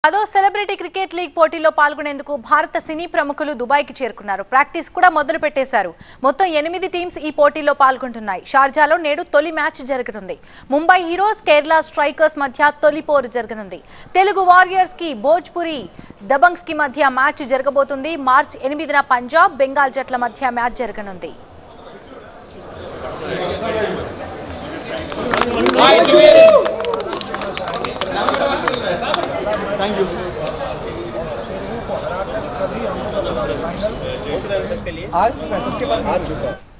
అదో celebrity cricket league పోటీలో పాల్గొనేందుకు భారత సినీ ప్రముఖులు దుబాయ్కి చేరుకున్నారు ప్రాక్టీస్ కూడా మొదలు పెట్టేశారు మొత్తం ఎనిమిది టీమ్స్ ఈ పోటీలో పాల్గొంటున్నాయి షార్జాలో నేడు తొలి మ్యాచ్ జరగనుంది ముంబై హీరోస్ కేరళ స్ట్రైకర్స్ మధ్య తొలి పోరు జరగనుంది తెలుగు వారియర్స్ కి భోజ్పురి దబంగ్స్ కి మధ్య మ్యాచ్ జరగబోతుంది మార్చ్ ఎనిమిదిన పంజాబ్ బెంగాల్ జట్ల మధ్య మ్యాచ్ జరగనుంది आज